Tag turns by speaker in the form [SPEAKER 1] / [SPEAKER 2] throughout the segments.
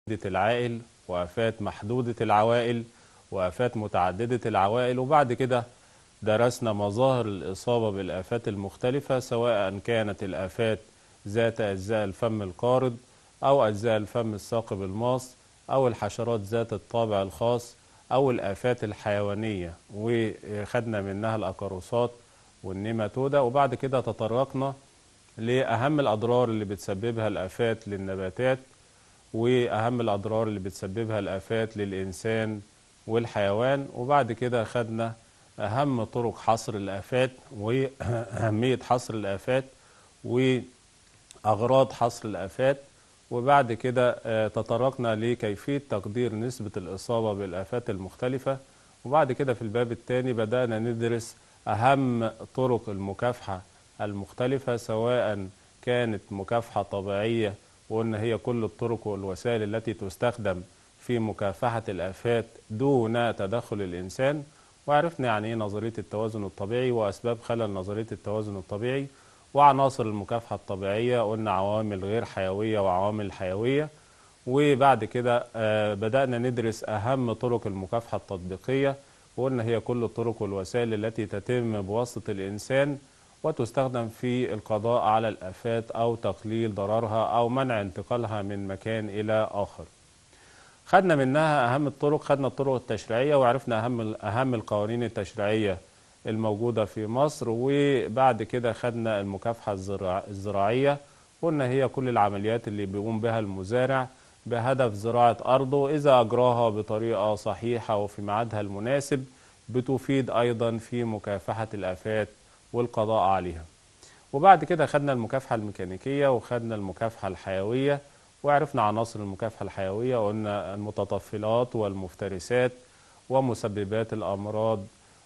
[SPEAKER 1] العائل وآفات محدودة العوائل وآفات متعددة العوائل وبعد كده درسنا مظاهر الإصابة بالآفات المختلفة سواء كانت الآفات ذات أجزاء الفم القارض أو أجزاء الفم الثاقب الماص أو الحشرات ذات الطابع الخاص أو الآفات الحيوانية وخدنا منها الأكاروسات والنيماتودا وبعد كده تطرقنا لأهم الأضرار اللي بتسببها الآفات للنباتات وأهم الأضرار اللي بتسببها الآفات للإنسان والحيوان وبعد كده خدنا أهم طرق حصر الآفات وأهمية حصر الآفات وأغراض حصر الآفات وبعد كده آه، تطرقنا لكيفية تقدير نسبة الإصابة بالآفات المختلفة وبعد كده في الباب الثاني بدأنا ندرس أهم طرق المكافحة المختلفة سواء كانت مكافحة طبيعية وقلنا هي كل الطرق والوسائل التي تستخدم في مكافحة الآفات دون تدخل الإنسان وعرفنا يعني إيه نظرية التوازن الطبيعي وأسباب خلل نظرية التوازن الطبيعي وعناصر المكافحة الطبيعية قلنا عوامل غير حيوية وعوامل حيوية وبعد كده آه، بدأنا ندرس أهم طرق المكافحة التطبيقية وقلنا هي كل الطرق والوسائل التي تتم بواسطة الإنسان وتستخدم في القضاء على الآفات أو تقليل ضررها أو منع انتقالها من مكان إلى آخر خدنا منها أهم الطرق خدنا الطرق التشريعية وعرفنا أهم أهم القوانين التشريعية الموجودة في مصر وبعد كده خدنا المكافحة الزراع- الزراعية قلنا هي كل العمليات اللي بيقوم بها المزارع بهدف زراعة أرضه إذا أجراها بطريقة صحيحة وفي ميعادها المناسب بتفيد أيضا في مكافحة الآفات والقضاء عليها وبعد كده خدنا المكافحة الميكانيكية وخدنا المكافحة الحيوية وعرفنا عناصر المكافحة الحيوية وقلنا المتطفلات والمفترسات ومسببات الأمراض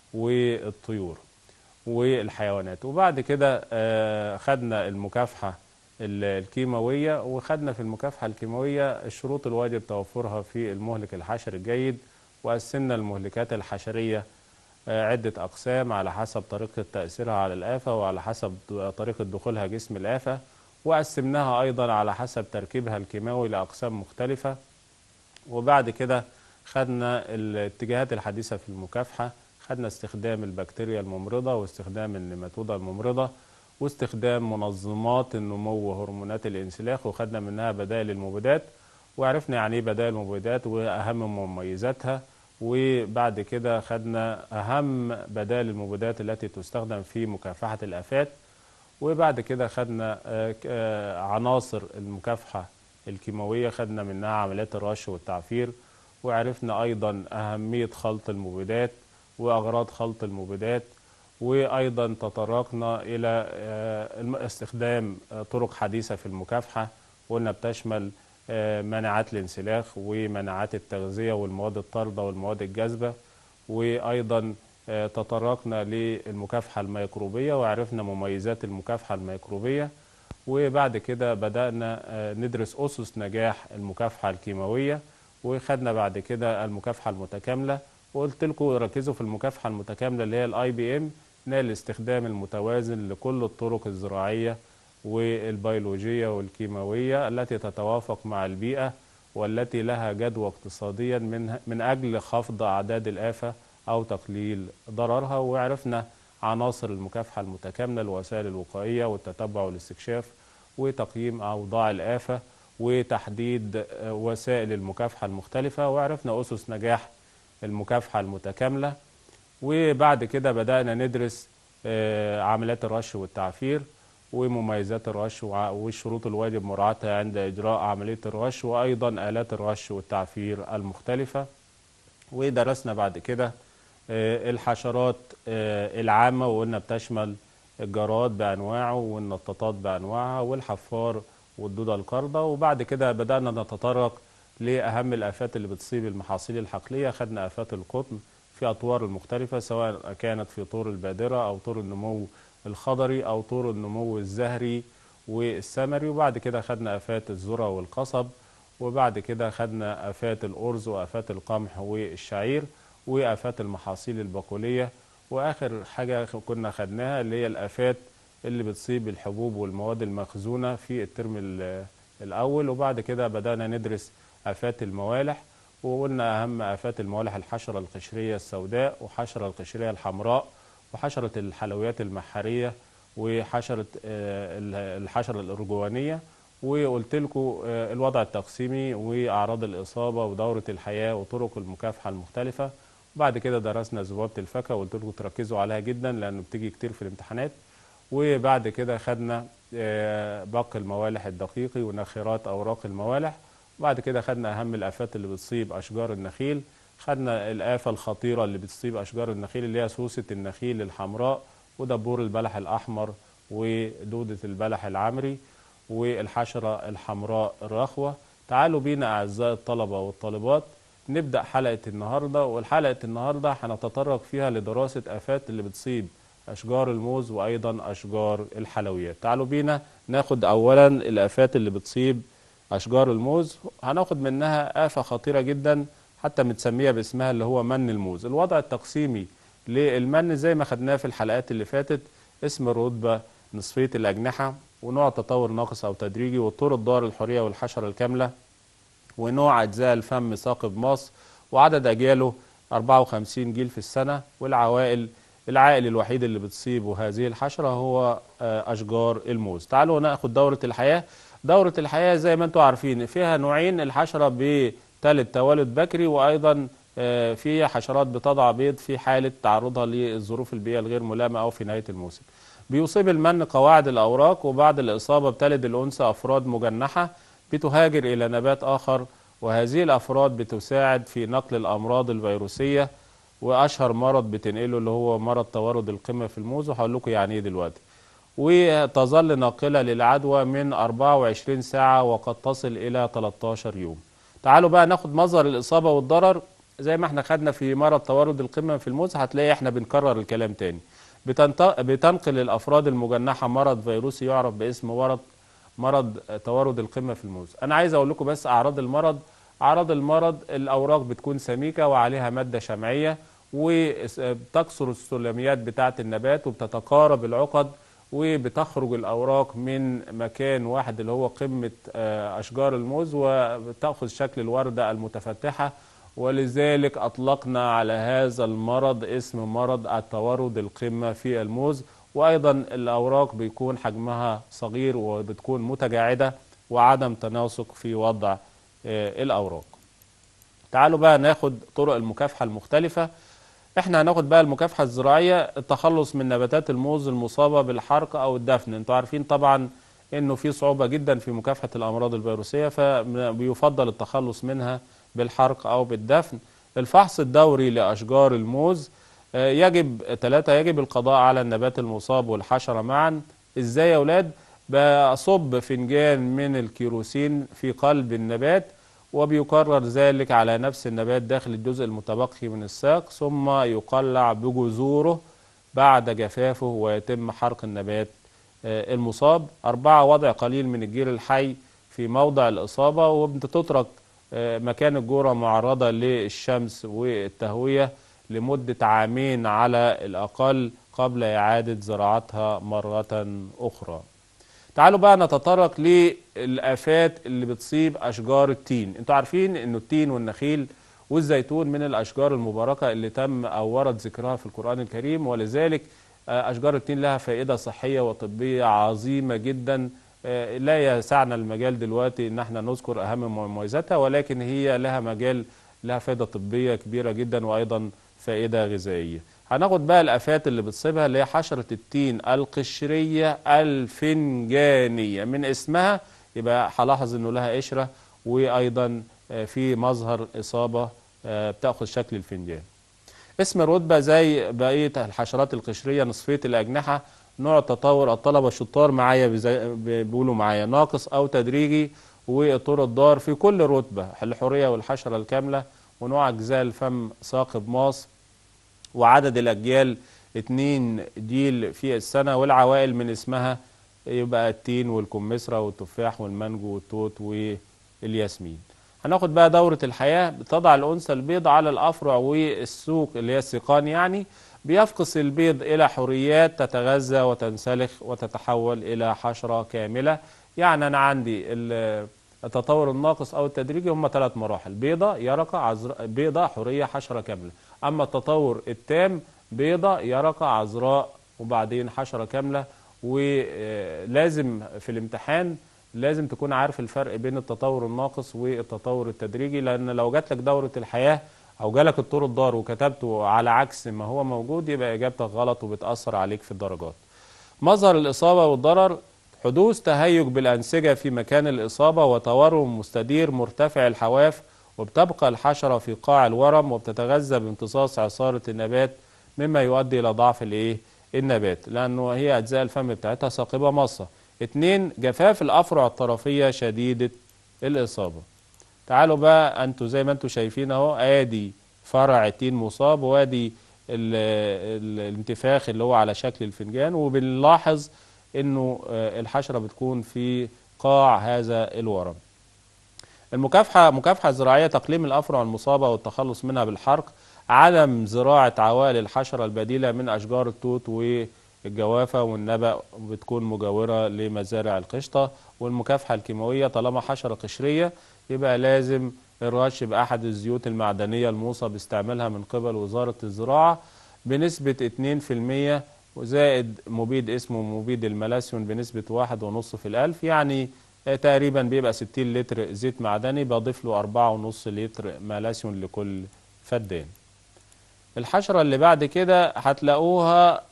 [SPEAKER 1] والطيور والحيوانات وبعد كده آه، خدنا المكافحة ال- الكيماوية وخدنا في المكافحة الكيماوية الشروط الواجب توفرها في المهلك الحشري الجيد وقسمنا المهلكات الحشرية آه، عدة أقسام على حسب طريقة تأثيرها على الآفة وعلى حسب طريقة دخولها جسم الآفة وقسمناها أيضا على حسب تركيبها الكيماوي لأقسام مختلفة وبعد كده خدنا الاتجاهات الحديثة في المكافحة خدنا استخدام البكتيريا الممرضة واستخدام النيماتودا الممرضة واستخدام منظمات النمو وهرمونات الانسلاخ وخدنا منها بدائل المبيدات وعرفنا يعني ايه بدائل المبيدات واهم مميزاتها وبعد كده خدنا اهم بدائل المبيدات التي تستخدم في مكافحة الافات وبعد كده خدنا آه، ك- آه، عناصر المكافحة الكيماوية خدنا منها عمليات الرش والتعفير وعرفنا أيضا أهمية خلط المبيدات وأغراض خلط المبيدات وأيضا تطرقنا إلى آه، الم- استخدام آه، طرق حديثة في المكافحة قلنا بتشمل آه، مناعات الانسلاخ ومناعات التغذية والمواد الطاردة والمواد الجاذبة وأيضا آه، تطرقنا للمكافحة الميكروبية وعرفنا مميزات المكافحة الميكروبية وبعد كده بدأنا آه، ندرس أسس نجاح المكافحة الكيماوية وخدنا بعد كده المكافحة المتكاملة وقلت لكم ركزوا في المكافحة المتكاملة اللي هي الاي بي ام الاستخدام المتوازن لكل الطرق الزراعية والبيولوجية والكيماوية التي تتوافق مع البيئة والتي لها جدوى اقتصاديا من من أجل خفض أعداد الآفة أو تقليل ضررها وعرفنا عناصر المكافحة المتكاملة الوسائل الوقائية والتتبع والاستكشاف وتقييم أوضاع الآفة وتحديد آه، وسائل المكافحة المختلفة وعرفنا أسس نجاح المكافحة المتكاملة وبعد كده بدأنا ندرس آه، عمليات الرش والتعفير ومميزات الرش وع- والشروط الواجب مراعاتها عند إجراء عملية الرش وأيضا آلات الرش والتعفير المختلفة ودرسنا بعد كده آه، الحشرات آه، العامة وقلنا بتشمل الجراد بأنواعه والنطاطات بأنواعها والحفار والدودة القاردة وبعد كده بدأنا نتطرق لأهم الآفات اللي بتصيب المحاصيل الحقلية خدنا آفات القطن في أطوار المختلفة سواء كانت في طور البادرة أو طور النمو الخضري أو طور النمو الزهري والثمري وبعد كده خدنا آفات الذرة والقصب وبعد كده خدنا آفات الأرز وآفات القمح والشعير وآفات المحاصيل البقولية وآخر حاجة كنا خدناها اللي هي الآفات اللي بتصيب الحبوب والمواد المخزونة في الترم ال- الأول وبعد كده بدأنا ندرس آفات الموالح وقلنا أهم آفات الموالح الحشرة القشرية السوداء وحشرة القشرية الحمراء وحشرة الحلويات المحارية وحشرة آه، الحشرة الأرجوانية وقلت لكم الوضع التقسيمي وأعراض الإصابة ودورة الحياة وطرق المكافحة المختلفة وبعد كده درسنا ذبابة الفاكهة وقلت لكم تركزوا عليها جدا لأنه بتيجي كتير في الامتحانات وبعد كده خدنا آه، باقي الموالح الدقيقي ونخرات أوراق الموالح وبعد كده خدنا أهم الآفات اللي بتصيب أشجار النخيل خدنا الآفة الخطيرة اللي بتصيب أشجار النخيل اللي هي سوسة النخيل الحمراء ودبور البلح الأحمر ودودة البلح العمري والحشرة الحمراء الرخوة تعالوا بينا أعزائي الطلبة والطالبات نبدأ حلقة النهاردة والحلقة النهاردة هنتطرق فيها لدراسة آفات اللي بتصيب أشجار الموز وأيضا أشجار الحلويات تعالوا بينا ناخد أولا الآفات اللي بتصيب أشجار الموز هناخد منها آفة خطيرة جدا حتى متسمية باسمها اللي هو من الموز الوضع التقسيمي للمن زي ما خدناه في الحلقات اللي فاتت اسم الرتبة نصفية الأجنحة ونوع تطور ناقص أو تدريجي والطور الضار الحرية والحشرة الكاملة ونوع أجزاء الفم ثاقب مصر وعدد أجياله 54 جيل في السنة والعوائل العائل الوحيد اللي بتصيبه هذه الحشرة هو آه، أشجار الموز تعالوا ناخد دورة الحياة دورة الحياة زي ما انتم عارفين فيها نوعين الحشرة بتالت توالد بكري وأيضا آه، في حشرات بتضع بيض في حالة تعرضها للظروف البيئة الغير ملائمة أو في نهاية الموسم بيصيب المن قواعد الأوراق وبعد الإصابة بتلد الأنثى أفراد مجنحة بتهاجر إلى نبات آخر وهذه الأفراد بتساعد في نقل الأمراض الفيروسية وأشهر مرض بتنقله اللي هو مرض توارد القمة في الموز وهقول لكم يعني إيه دلوقتي وتظل ناقلة للعدوى من 24 ساعة وقد تصل إلى 13 يوم تعالوا بقى ناخد مظهر الإصابة والضرر زي ما احنا خدنا في مرض توارد القمة في الموز هتلاقي احنا بنكرر الكلام تاني بتنقل الأفراد المجنحة مرض فيروسي يعرف باسم مرض مرض توارد القمة في الموز أنا عايز أقول لكم بس أعراض المرض أعراض المرض الأوراق بتكون سميكة وعليها مادة شمعية وبتكسر السلميات بتاعة النبات وبتتقارب العقد وبتخرج الأوراق من مكان واحد اللي هو قمة آه، أشجار الموز وبتأخذ شكل الوردة المتفتحة ولذلك أطلقنا على هذا المرض اسم مرض التورد القمة في الموز وأيضا الأوراق بيكون حجمها صغير وبتكون متجاعدة وعدم تناسق في وضع آه، الأوراق تعالوا بقى ناخد طرق المكافحة المختلفة احنا هناخد بقى المكافحة الزراعية التخلص من نباتات الموز المصابة بالحرق أو الدفن انتوا عارفين طبعا انه في صعوبة جدا في مكافحة الأمراض الفيروسية فبيفضل التخلص منها بالحرق أو بالدفن الفحص الدوري لأشجار الموز آه، يجب ثلاثة يجب القضاء على النبات المصاب والحشرة معا ازاي يا أولاد بصب فنجان من الكيروسين في قلب النبات وبيكرر ذلك على نفس النبات داخل الجزء المتبقي من الساق ثم يقلع بجذوره بعد جفافه ويتم حرق النبات آه، المصاب أربعة وضع قليل من الجير الحي في موضع الإصابة وبتترك آه، مكان الجورة معرضة للشمس والتهوية لمدة عامين على الأقل قبل إعادة زراعتها مرة أخرى تعالوا بقى نتطرق للآفات اللي بتصيب أشجار التين انتوا عارفين أن التين والنخيل والزيتون من الأشجار المباركة اللي تم أو ورد ذكرها في القرآن الكريم ولذلك آه، أشجار التين لها فائدة صحية وطبية عظيمة جدا آه، لا يسعنا المجال دلوقتي ان احنا نذكر اهم مميزاتها ولكن هي لها مجال لها فائده طبيه كبيره جدا وايضا فائده غذائيه هناخد بقى الافات اللي بتصيبها اللي هي حشره التين القشريه الفنجانيه من اسمها يبقى هلاحظ انه لها قشره وايضا آه، في مظهر اصابه آه، بتاخذ شكل الفنجان اسم الرتبه زي بقيه الحشرات القشريه نصفيه الاجنحه نوع التطور الطلبه الشطار معايا بيقولوا معايا ناقص او تدريجي والطور الضار في كل رتبه الحوريه والحشره الكامله ونوع اجزاء الفم ثاقب ماص وعدد الأجيال اتنين جيل في السنة والعوائل من اسمها يبقى التين والكمثرى والتفاح والمانجو والتوت والياسمين هناخد بقى دورة الحياة بتضع الأنثى البيض على الأفرع والسوق اللي هي السيقان يعني بيفقس البيض إلى حريات تتغذى وتنسلخ وتتحول إلى حشرة كاملة يعني أنا عندي التطور الناقص او التدريجي هم ثلاث مراحل بيضة يرقة عذراء بيضة حورية حشرة كاملة اما التطور التام بيضة يرقة عذراء وبعدين حشرة كاملة ولازم في الامتحان لازم تكون عارف الفرق بين التطور الناقص والتطور التدريجي لان لو جات لك دورة الحياة او جالك الطور الضار وكتبته على عكس ما هو موجود يبقى اجابتك غلط وبتأثر عليك في الدرجات مظهر الإصابة والضرر حدوث تهيج بالأنسجة في مكان الإصابة وتورم مستدير مرتفع الحواف وبتبقى الحشرة في قاع الورم وبتتغذى بامتصاص عصارة النبات مما يؤدي إلى ضعف الإيه؟ النبات لأنه هي أجزاء الفم بتاعتها ثاقبة مصة اتنين جفاف الأفرع الطرفية شديدة الإصابة تعالوا بقى أنتوا زي ما أنتوا شايفين أهو آدي فرع التين مصاب وادي ال- ال- الانتفاخ اللي هو على شكل الفنجان وبنلاحظ انه آه، الحشره بتكون في قاع هذا الورم. المكافحه مكافحه زراعيه تقليم الافرع المصابه والتخلص منها بالحرق، عدم زراعه عوائل الحشره البديله من اشجار التوت والجوافه والنبأ بتكون مجاوره لمزارع القشطه، والمكافحه الكيماويه طالما حشره قشريه يبقى لازم الرش بأحد الزيوت المعدنية الموصى باستعمالها من قبل وزارة الزراعة بنسبة 2% وزائد مبيد اسمه مبيد الملاسيون بنسبة واحد ونص في الألف يعني آه، تقريبا بيبقى 60 لتر زيت معدني بضيف له أربعة ونص لتر ملاسيون لكل فدان الحشرة اللي بعد كده هتلاقوها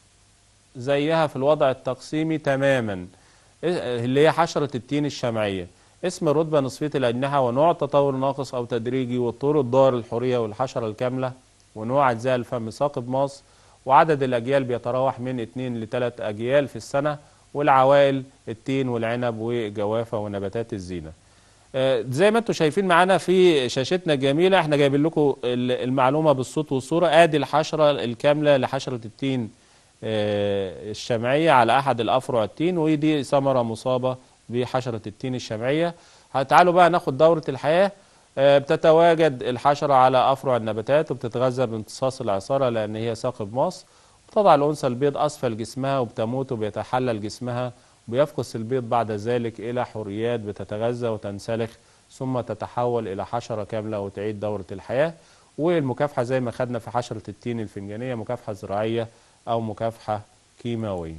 [SPEAKER 1] زيها في الوضع التقسيمي تماما اللي هي حشرة التين الشمعية اسم الرتبة نصفية الأجنحة ونوع تطور ناقص أو تدريجي والطور الضار الحورية والحشرة الكاملة ونوع أجزاء الفم ثاقب ماص وعدد الأجيال بيتراوح من 2 ل 3 أجيال في السنة والعوائل التين والعنب والجوافة ونباتات الزينة آه، زي ما انتم شايفين معانا في شاشتنا الجميلة احنا جايبين لكم ال- المعلومة بالصوت والصورة ادي الحشرة الكاملة لحشرة التين آه، الشمعية على أحد الأفرع التين ودي ثمرة مصابة بحشرة التين الشمعية تعالوا بقى ناخد دورة الحياة آه، بتتواجد الحشرة على أفرع النباتات وبتتغذى بامتصاص العصارة لأن هي ثاقب ماص بتضع الأنثى البيض أسفل جسمها وبتموت وبيتحلل جسمها وبيفقس البيض بعد ذلك إلى حريات بتتغذى وتنسلخ ثم تتحول إلى حشرة كاملة وتعيد دورة الحياة والمكافحة زي ما خدنا في حشرة التين الفنجانية مكافحة زراعية أو مكافحة كيماوية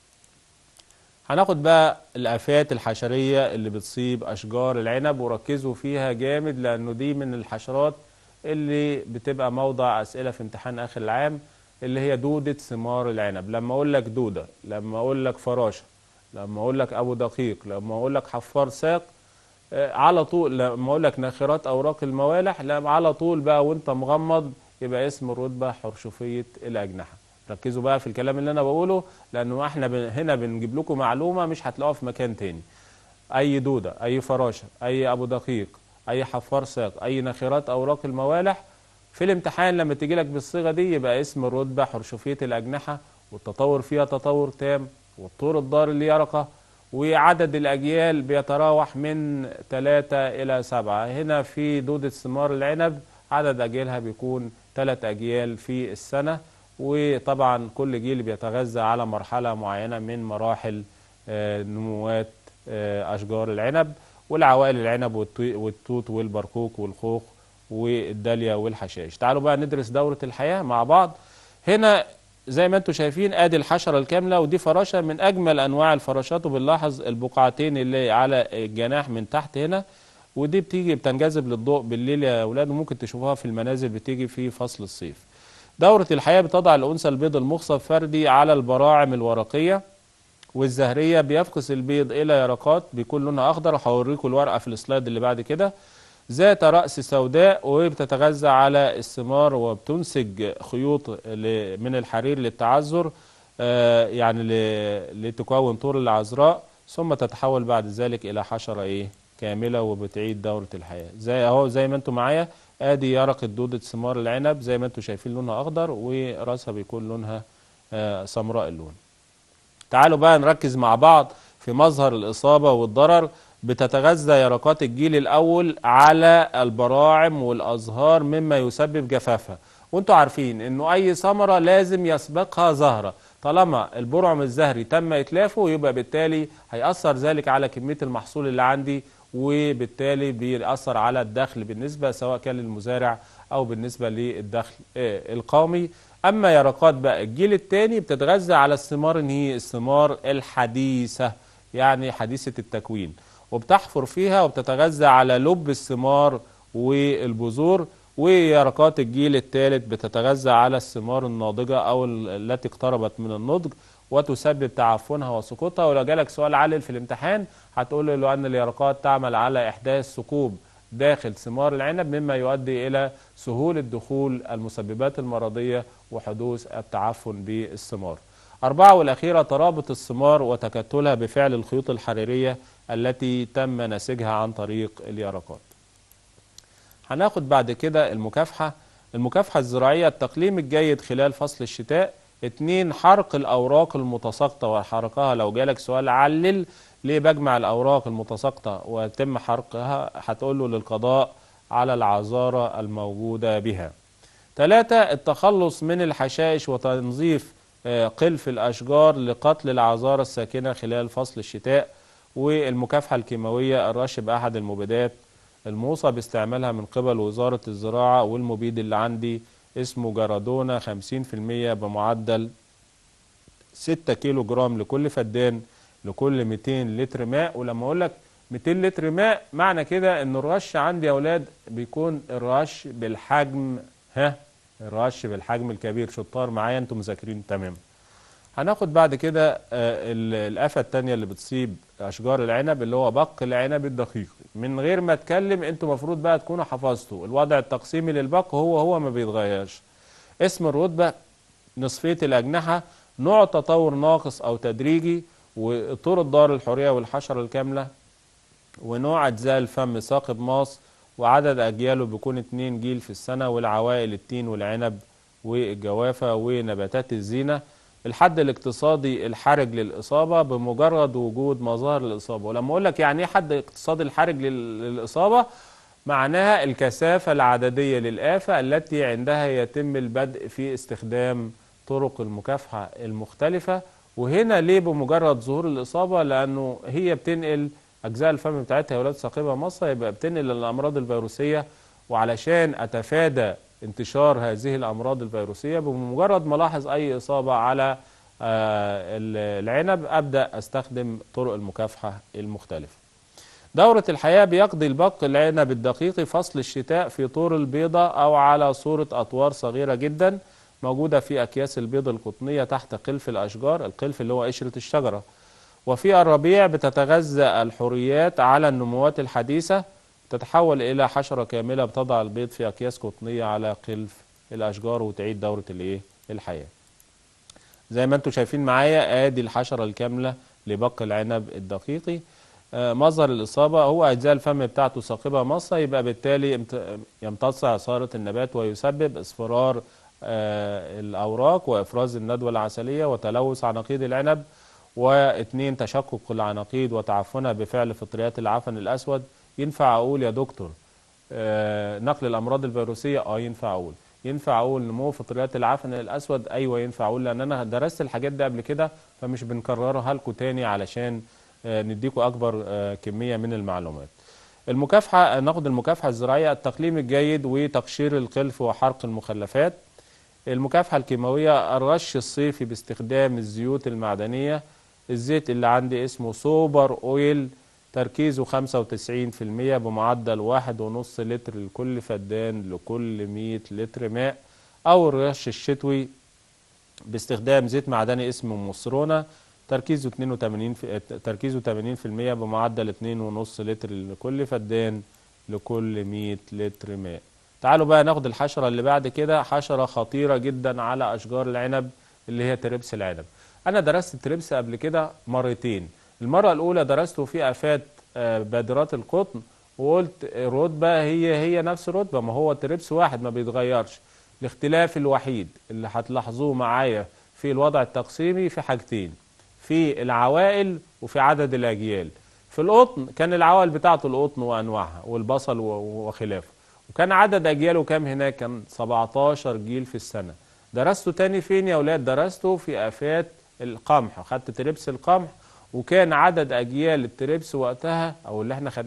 [SPEAKER 1] هناخد بقى الآفات الحشرية اللي بتصيب أشجار العنب وركزوا فيها جامد لأنه دي من الحشرات اللي بتبقى موضع أسئلة في امتحان آخر العام اللي هي دودة ثمار العنب لما أقول لك دودة لما أقول لك فراشة لما أقول لك أبو دقيق لما أقول لك حفار ساق آه، على طول لما أقول لك ناخرات أوراق الموالح لا على طول بقى وأنت مغمض يبقى اسم الرتبة حرشفية الأجنحة ركزوا بقى في الكلام اللي انا بقوله لانه احنا بن- هنا بنجيب لكم معلومه مش هتلاقوها في مكان تاني اي دوده اي فراشه اي ابو دقيق اي حفار ساق اي ناخرات اوراق الموالح في الامتحان لما تيجي لك بالصيغه دي يبقى اسم الرتبه حرشفيه الاجنحه والتطور فيها تطور تام والطور الضار اليرقه وعدد الاجيال بيتراوح من 3 الى 7 هنا في دوده ثمار العنب عدد اجيالها بيكون 3 اجيال في السنه وطبعا كل جيل بيتغذى على مرحلة معينة من مراحل آه، نموات آه، أشجار العنب والعوائل العنب والتو- والتوت والبرقوق والخوخ والداليا والحشائش تعالوا بقى ندرس دورة الحياة مع بعض هنا زي ما انتم شايفين ادي الحشرة الكاملة ودي فراشة من اجمل انواع الفراشات وبنلاحظ البقعتين اللي على الجناح من تحت هنا ودي بتيجي بتنجذب للضوء بالليل يا اولاد وممكن تشوفوها في المنازل بتيجي في فصل الصيف دورة الحياة بتضع الأنثى البيض المخصب فردي على البراعم الورقية والزهرية بيفقس البيض إلى يرقات بيكون لونها أخضر هوريكم الورقة في السلايد اللي بعد كده ذات رأس سوداء وبتتغذى على الثمار وبتنسج خيوط ل- من الحرير للتعذر آه، يعني ل- لتكون طور العذراء ثم تتحول بعد ذلك إلى حشرة إيه كاملة وبتعيد دورة الحياة زي أهو زي ما انتم معايا ادي يرقة دودة ثمار العنب زي ما انتم شايفين لونها اخضر وراسها بيكون لونها آه، سمراء اللون تعالوا بقى نركز مع بعض في مظهر الإصابة والضرر بتتغذى يرقات الجيل الأول على البراعم والأزهار مما يسبب جفافها وانتوا عارفين انه اي ثمرة لازم يسبقها زهرة طالما البرعم الزهري تم إتلافه يبقى بالتالي هيأثر ذلك على كمية المحصول اللي عندي وبالتالي بيأثر على الدخل بالنسبة سواء كان للمزارع أو بالنسبة للدخل آه، القومي أما يرقات بقى الجيل الثاني بتتغذى على الثمار إن هي الثمار الحديثة يعني حديثة التكوين وبتحفر فيها وبتتغذى على لب الثمار والبذور ويرقات الجيل الثالث بتتغذى على الثمار الناضجة أو ال- التي اقتربت من النضج وتسبب تعفنها وسقوطها ولو جالك سؤال علل في الامتحان هتقول له أن اليرقات تعمل على إحداث ثقوب داخل ثمار العنب مما يؤدي إلى سهولة دخول المسببات المرضية وحدوث التعفن بالثمار أربعة والأخيرة ترابط الثمار وتكتلها بفعل الخيوط الحريرية التي تم نسيجها عن طريق اليرقات هناخد بعد كده المكافحة المكافحة الزراعية التقليم الجيد خلال فصل الشتاء اتنين حرق الأوراق المتساقطة وحرقها لو جالك سؤال علل ليه بجمع الأوراق المتساقطة ويتم حرقها هتقول له للقضاء على العذارة الموجودة بها ثلاثة التخلص من الحشائش وتنظيف آه، قلف الأشجار لقتل العذارة الساكنة خلال فصل الشتاء والمكافحة الكيماوية الرش بأحد المبيدات الموصى باستعمالها من قبل وزارة الزراعة والمبيد اللي عندي اسمه جرادونا 50% بمعدل 6 كيلو جرام لكل فدان لكل 200 لتر ماء ولما اقول لك 200 لتر ماء معنى كده ان الرش عندي يا اولاد بيكون الرش بالحجم ها الرش بالحجم الكبير شطار معايا انتم مذاكرين تمام هناخد بعد كده آه، ال- الآفة التانية اللي بتصيب أشجار العنب اللي هو بق العنب الدقيق من غير ما اتكلم انتوا مفروض بقى تكونوا حفظتوا الوضع التقسيمي للبق هو هو ما بيتغيرش اسم الرتبة نصفية الأجنحة نوع تطور ناقص أو تدريجي وطور الدار الحرية والحشرة الكاملة ونوع أجزاء الفم ثاقب ماص وعدد أجياله بيكون اتنين جيل في السنة والعوائل التين والعنب والجوافة ونباتات الزينة الحد الاقتصادي الحرج للإصابة بمجرد وجود مظاهر الإصابة ولما أقول لك يعني إيه حد اقتصادي الحرج لل- للإصابة معناها الكثافة العددية للآفة التي عندها يتم البدء في استخدام طرق المكافحة المختلفة وهنا ليه بمجرد ظهور الإصابة لأنه هي بتنقل أجزاء الفم بتاعتها يا ولاد ثاقبة مصة يبقى بتنقل الأمراض الفيروسية وعلشان أتفادى انتشار هذه الأمراض الفيروسية بمجرد ما ألاحظ أي إصابة على آه، ال- العنب أبدأ أستخدم طرق المكافحة المختلفة دورة الحياة بيقضي البق العنب الدقيقي فصل الشتاء في طور البيضة أو على صورة أطوار صغيرة جدا موجودة في أكياس البيض القطنية تحت قلف الأشجار القلف اللي هو قشرة الشجرة وفي الربيع بتتغذى الحريات على النموات الحديثة تتحول إلى حشرة كاملة بتضع البيض في أكياس قطنية على قلف الأشجار وتعيد دورة الإيه؟ الحياة زي ما انتم شايفين معايا ادي الحشرة الكاملة لبق العنب الدقيقي آه، مصدر الإصابة هو أجزاء الفم بتاعته ثاقبة مصة يبقى بالتالي يمت- يمتص عصارة النبات ويسبب اصفرار آه، الأوراق وإفراز الندوة العسلية وتلوث عناقيد العنب واثنين تشقق العناقيد وتعفنها بفعل فطريات العفن الأسود ينفع أقول يا دكتور آه، نقل الأمراض الفيروسية اه ينفع أقول ينفع أقول نمو فطريات العفن الأسود أيوة ينفع أقول لأن أنا درست الحاجات دي قبل كده فمش بنكررها لكم تاني علشان آه، نديكم أكبر آه، كمية من المعلومات المكافحة ناخد المكافحة الزراعية التقليم الجيد وتقشير القلف وحرق المخلفات المكافحة الكيماوية الرش الصيفي باستخدام الزيوت المعدنية الزيت اللي عندي اسمه سوبر اويل تركيزه 95% بمعدل واحد ونص لتر لكل فدان لكل 100 لتر ماء أو الرش الشتوي باستخدام زيت معدني اسمه مصرونة تركيزه 82 في تركيزه 80% بمعدل 2.5 لتر لكل فدان لكل 100 لتر ماء تعالوا بقى ناخد الحشرة اللي بعد كده حشرة خطيرة جدا على أشجار العنب اللي هي تربس العنب أنا درست التربس قبل كده مرتين المرة الأولى درسته في آفات آه، بادرات القطن وقلت الرتبة هي هي نفس الرتبة ما هو التربس واحد ما بيتغيرش الاختلاف الوحيد اللي هتلاحظوه معايا في الوضع التقسيمي في حاجتين في العوائل وفي عدد الأجيال في القطن كان العوائل بتاعته القطن وأنواعها والبصل و- وخلافه وكان عدد أجياله كام هناك كان 17 جيل في السنة درسته تاني فين يا أولاد درسته في آفات القمح خدت تربس القمح وكان عدد أجيال التربس وقتها أو اللي احنا خدناه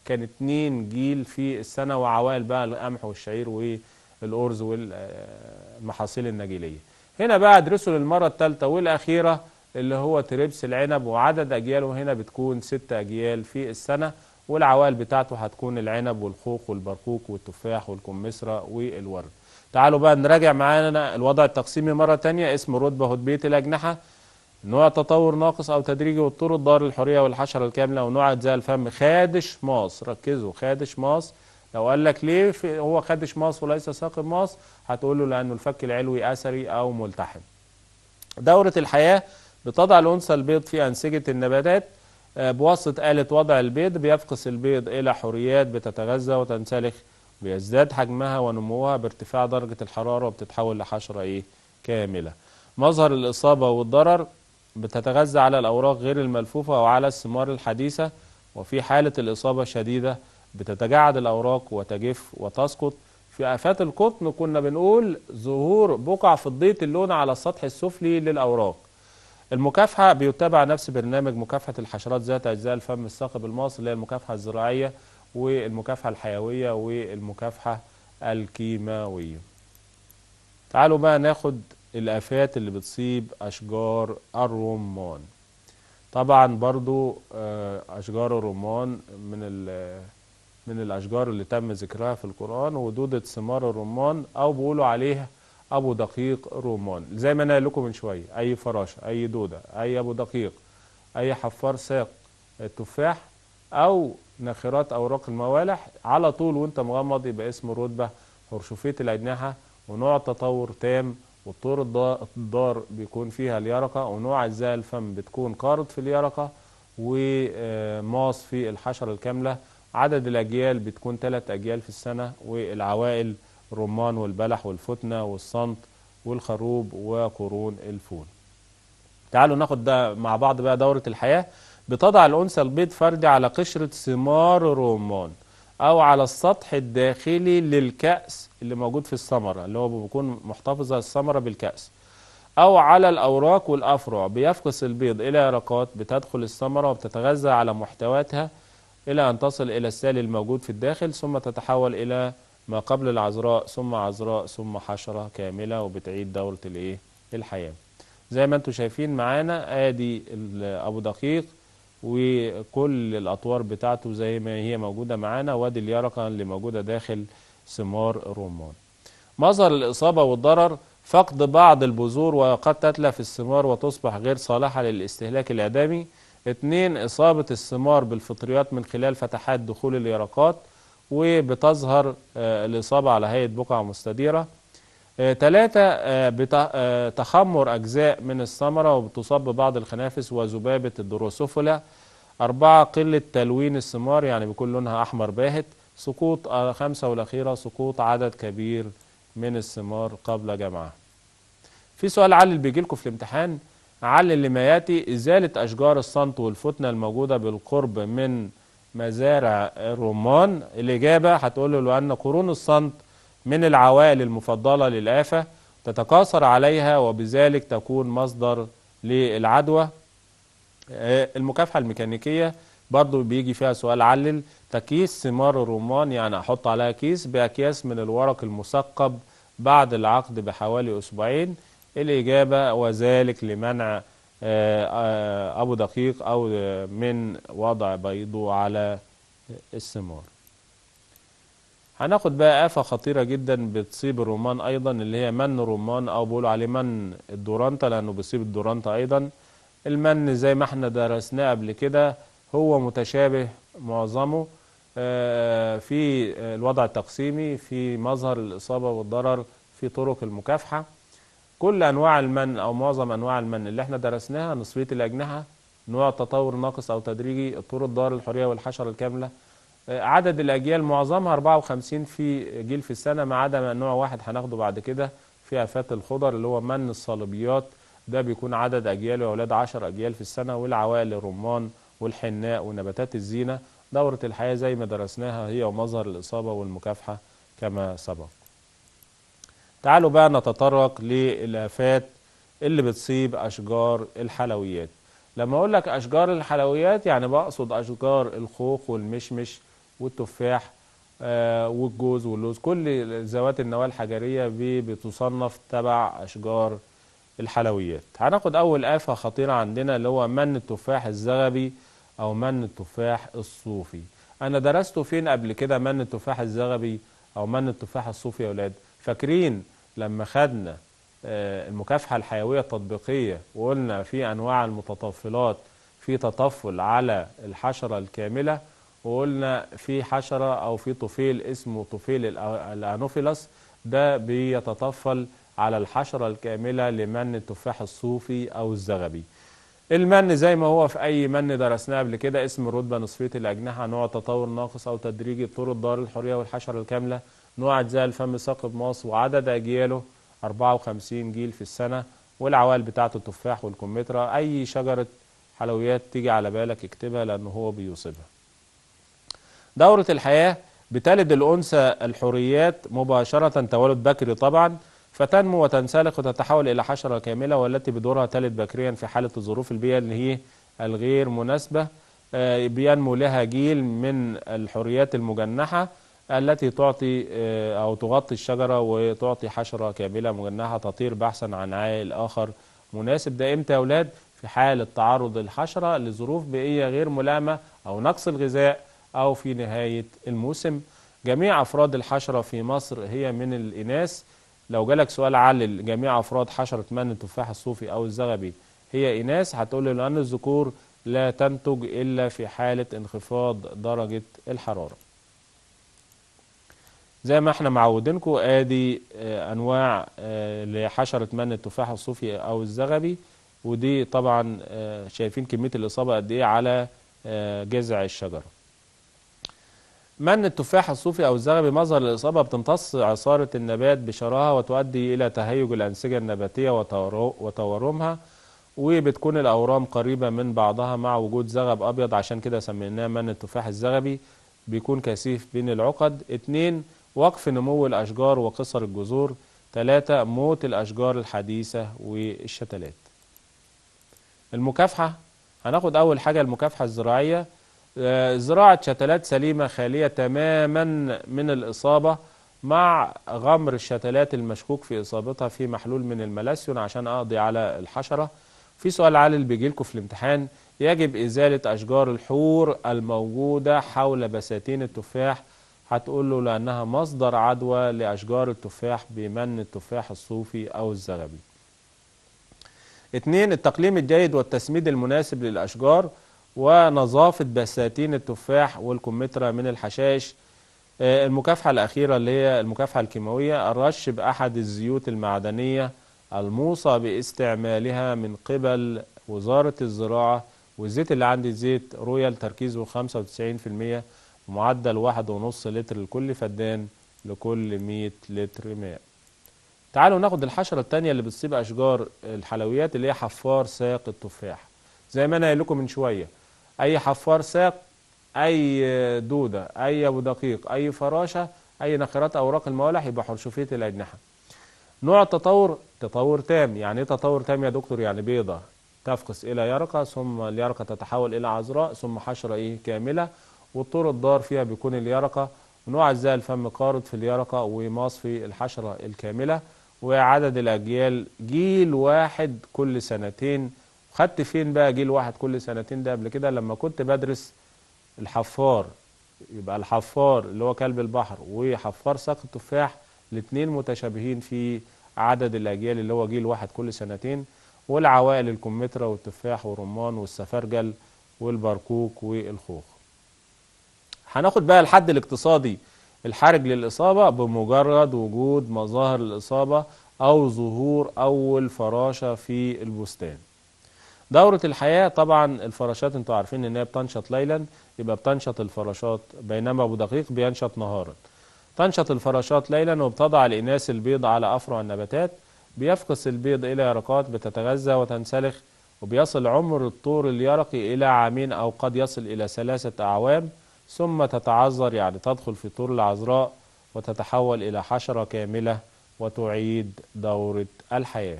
[SPEAKER 1] كان اتنين جيل في السنة وعوائل بقى القمح والشعير والأرز والمحاصيل النجيلية هنا بقى ادرسه للمرة الثالثة والأخيرة اللي هو تريبس العنب وعدد أجياله هنا بتكون ست أجيال في السنة والعوائل بتاعته هتكون العنب والخوخ والبرقوق والتفاح والكمثرى والورد تعالوا بقى نراجع معانا الوضع التقسيمي مرة تانية اسم رتبة هدبية الأجنحة نوع تطور ناقص أو تدريجي والطور الدار الحرية والحشرة الكاملة ونوع أجزاء الفم خادش ماص ركزوا خادش ماص لو قال لك ليه في هو خادش ماص وليس ساقب ماص هتقول له لأنه الفك العلوي أثري أو ملتحم دورة الحياة بتضع الأنثى البيض في أنسجة النباتات آه، بواسطة آلة وضع البيض بيفقس البيض إلى حريات بتتغذى وتنسلخ بيزداد حجمها ونموها بارتفاع درجة الحرارة وبتتحول لحشرة إيه كاملة مظهر الإصابة والضرر بتتغذى على الأوراق غير الملفوفة أو على الثمار الحديثة وفي حالة الإصابة شديدة بتتجعد الأوراق وتجف وتسقط في آفات القطن كنا بنقول ظهور بقع فضية اللون على السطح السفلي للأوراق المكافحة بيتبع نفس برنامج مكافحة الحشرات ذات أجزاء الفم الثاقب الماص اللي هي المكافحة الزراعية والمكافحة الحيوية والمكافحة الكيماوية تعالوا بقى ناخد الآفات اللي بتصيب أشجار الرمان طبعا برضو آه، أشجار الرمان من ال- من الأشجار اللي تم ذكرها في القرآن ودودة ثمار الرمان أو بيقولوا عليها أبو دقيق الرمان زي ما أنا قايل لكم من شوية أي فراشة أي دودة أي أبو دقيق أي حفار ساق التفاح أو ناخرات أوراق الموالح على طول وأنت مغمض يبقى اسمه رتبة حرشفية الأجنحة ونوع تطور تام والطور الضا- الضار بيكون فيها اليرقة ونوع أجزاء الفم بتكون قارض في اليرقة وماص في الحشرة الكاملة عدد الأجيال بتكون ثلاث أجيال في السنة والعوائل الرمان والبلح والفتنة والصمت والخروب وقرون الفول تعالوا ناخد ده مع بعض بقى دورة الحياة بتضع الأنثى البيض فردي على قشرة ثمار الرمان أو على السطح الداخلي للكأس اللي موجود في الثمرة اللي هو بيكون محتفظة الثمرة بالكأس أو على الأوراق والأفرع بيفقس البيض إلى يرقات بتدخل الثمرة وبتتغذى على محتواتها إلى أن تصل إلى السائل الموجود في الداخل ثم تتحول إلى ما قبل العذراء ثم عذراء ثم حشرة كاملة وبتعيد دورة الإيه؟ الحياة زي ما انتم شايفين معانا ادي ال- ابو دقيق وكل الاطوار بتاعته زي ما هي موجوده معانا وادي اليرقه اللي موجوده داخل ثمار الرمان مظهر الاصابه والضرر فقد بعض البذور وقد تتلف الثمار وتصبح غير صالحه للاستهلاك الاعدامي اتنين اصابه الثمار بالفطريات من خلال فتحات دخول اليرقات وبتظهر آه، الاصابه على هيئه بقع مستديره ثلاثة تخمر أجزاء من الثمرة وبتصاب ببعض الخنافس وذبابة الدروسوفولا أربعة قلة تلوين الثمار يعني بيكون لونها أحمر باهت سقوط آه، خمسة والأخيرة سقوط عدد كبير من الثمار قبل جمعها في سؤال علل بيجي لكم في الامتحان علل لما ياتي إزالة أشجار الصنط والفتنة الموجودة بالقرب من مزارع الرمان الإجابة هتقول له لأن قرون الصنط من العوائل المفضلة للآفة تتكاثر عليها وبذلك تكون مصدر للعدوى آه، المكافحة الميكانيكية برضو بيجي فيها سؤال علل تكييس ثمار الرمان يعني أحط عليها كيس بأكياس من الورق المثقب بعد العقد بحوالي أسبوعين الإجابة وذلك لمنع آه، آه، أبو دقيق أو آه، من وضع بيضه على الثمار هناخد بقى آفة خطيرة جدا بتصيب الرمان أيضا اللي هي من الرمان أو بيقولوا عليه من الدورانتا لأنه بيصيب الدورانتا أيضا المن زي ما احنا درسناه قبل كده هو متشابه معظمه آه، في الوضع التقسيمي في مظهر الإصابة والضرر في طرق المكافحة كل أنواع المن أو معظم أنواع المن اللي احنا درسناها نصفية الأجنحة نوع تطور ناقص أو تدريجي الطور الدار الحرية والحشرة الكاملة آه، عدد الأجيال معظمها 54 في جيل في السنة ما عدا نوع واحد هناخده بعد كده في آفات الخضر اللي هو من الصليبيات ده بيكون عدد أجياله يا أولاد 10 أجيال في السنة والعوائل الرمان والحناء ونباتات الزينة دورة الحياة زي ما درسناها هي ومظهر الإصابة والمكافحة كما سبق تعالوا بقى نتطرق للآفات اللي بتصيب أشجار الحلويات لما أقول لك أشجار الحلويات يعني بقصد أشجار الخوخ والمشمش والتفاح آه، والجوز واللوز كل ذوات النواة الحجرية ب- بتصنف تبع أشجار الحلويات هناخد أول آفة خطيرة عندنا اللي هو من التفاح الزغبي أو من التفاح الصوفي أنا درسته فين قبل كده من التفاح الزغبي أو من التفاح الصوفي يا أولاد فاكرين لما خدنا آه، المكافحة الحيوية التطبيقية وقلنا في أنواع المتطفلات في تطفل على الحشرة الكاملة وقلنا في حشرة أو في طفيل اسمه طفيل الأ- الأنوفيلاس ده بيتطفل على الحشرة الكاملة لمن التفاح الصوفي أو الزغبي المن زي ما هو في أي من درسناه قبل كده اسم الرتبة نصفية الأجنحة نوع تطور ناقص أو تدريجي طرق دار الحرية والحشرة الكاملة نوع أجزاء الفم ثاقب ماص وعدد أجياله 54 جيل في السنة والعوائل بتاعته التفاح والكمثرى أي شجرة حلويات تيجي على بالك اكتبها لأنه هو بيوصفها دورة الحياة بتلد الأنثى الحوريات مباشرة تولد بكري طبعا فتنمو وتنسلخ وتتحول إلى حشرة كاملة والتي بدورها تلد بكريا في حالة الظروف البيئية اللي هي الغير مناسبة آه، بينمو لها جيل من الحوريات المجنحة التي تعطي آه، أو تغطي الشجرة وتعطي حشرة كاملة مجنحة تطير بحثا عن عائل آخر مناسب ده إمتى يا أولاد؟ في حالة تعرض الحشرة لظروف بيئية غير ملائمة أو نقص الغذاء أو في نهاية الموسم جميع أفراد الحشرة في مصر هي من الإناث لو جالك سؤال علل جميع أفراد حشرة من التفاح الصوفي أو الزغبي هي إناث هتقول له لأن الذكور لا تنتج إلا في حالة انخفاض درجة الحرارة زي ما احنا معودينكم ادي آه، انواع آه، لحشرة من التفاح الصوفي او الزغبي ودي طبعا آه، شايفين كمية الاصابة قد ايه على آه، جذع الشجرة من التفاح الصوفي او الزغبي مظهر الاصابة بتمتص عصارة النبات بشراهة وتؤدي الى تهيج الانسجة النباتية وتورو- وتورمها وبتكون الاورام قريبة من بعضها مع وجود زغب ابيض عشان كده سميناه من التفاح الزغبي بيكون كثيف بين العقد اتنين وقف نمو الأشجار وقصر الجذور ثلاثة موت الأشجار الحديثة والشتلات المكافحة هناخد أول حاجة المكافحة الزراعية آه، زراعة شتلات سليمة خالية تماما من الإصابة مع غمر الشتلات المشكوك في إصابتها في محلول من الملاسيون عشان أقضي على الحشرة في سؤال علل بيجيلكوا في الامتحان يجب إزالة أشجار الحور الموجودة حول بساتين التفاح هتقول له لأنها مصدر عدوى لأشجار التفاح بمن التفاح الصوفي أو الزغبي اتنين التقليم الجيد والتسميد المناسب للأشجار ونظافة بساتين التفاح والكمثرى من الحشائش آه، المكافحة الأخيرة اللي هي المكافحة الكيماوية الرش بأحد الزيوت المعدنية الموصى باستعمالها من قبل وزارة الزراعة والزيت اللي عندي زيت رويال تركيزه 95% معدل واحد ونص لتر لكل فدان لكل 100 لتر ماء تعالوا ناخد الحشرة التانية اللي بتصيب أشجار الحلويات اللي هي حفار ساق التفاح زي ما أنا قايل لكم من شوية أي حفار ساق أي دودة أي أبو دقيق أي فراشة أي نخرات أوراق الموالح يبقى حرشفية الأجنحة نوع التطور تطور تام يعني ايه تطور تام يا دكتور يعني بيضة تفقس إلى يرقة ثم اليرقة تتحول إلى عذراء ثم حشرة إيه كاملة والطور الضار فيها بيكون اليرقة ونوع أجزاء الفم قارض في اليرقة وماص في الحشرة الكاملة وعدد الأجيال جيل واحد كل سنتين خدت فين بقى جيل واحد كل سنتين ده قبل كده لما كنت بدرس الحفار يبقى الحفار اللي هو كلب البحر وحفار ساق التفاح الاثنين متشابهين في عدد الأجيال اللي هو جيل واحد كل سنتين والعوائل الكمثرى والتفاح والرمان والسفرجل والبرقوق والخوخ هناخد بقى الحد الاقتصادي الحرج للإصابة بمجرد وجود مظاهر الإصابة أو ظهور أول فراشة في البستان دورة الحياة طبعا الفراشات انتوا عارفين ان هي بتنشط ليلا يبقى بتنشط الفراشات بينما ابو دقيق بينشط نهارا تنشط الفراشات ليلا وبتضع الإناث البيض على أفرع النباتات بيفقس البيض إلى يرقات بتتغذى وتنسلخ وبيصل عمر الطور اليرقي إلى عامين أو قد يصل إلى ثلاثة أعوام ثم تتعذر يعني تدخل في طور العذراء وتتحول إلى حشرة كاملة وتعيد دورة الحياة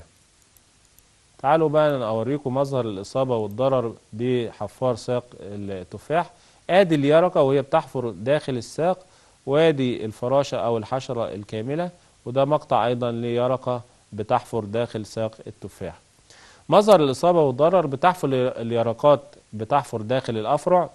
[SPEAKER 1] تعالوا بقى أوريكم مظهر الإصابة والضرر بحفار ساق التفاح ادي اليرقة وهي بتحفر داخل الساق وادي الفراشة او الحشرة الكاملة وده مقطع ايضا ليرقة بتحفر داخل ساق التفاح مظهر الاصابة والضرر بتحفر اليرقات بتحفر داخل الافرع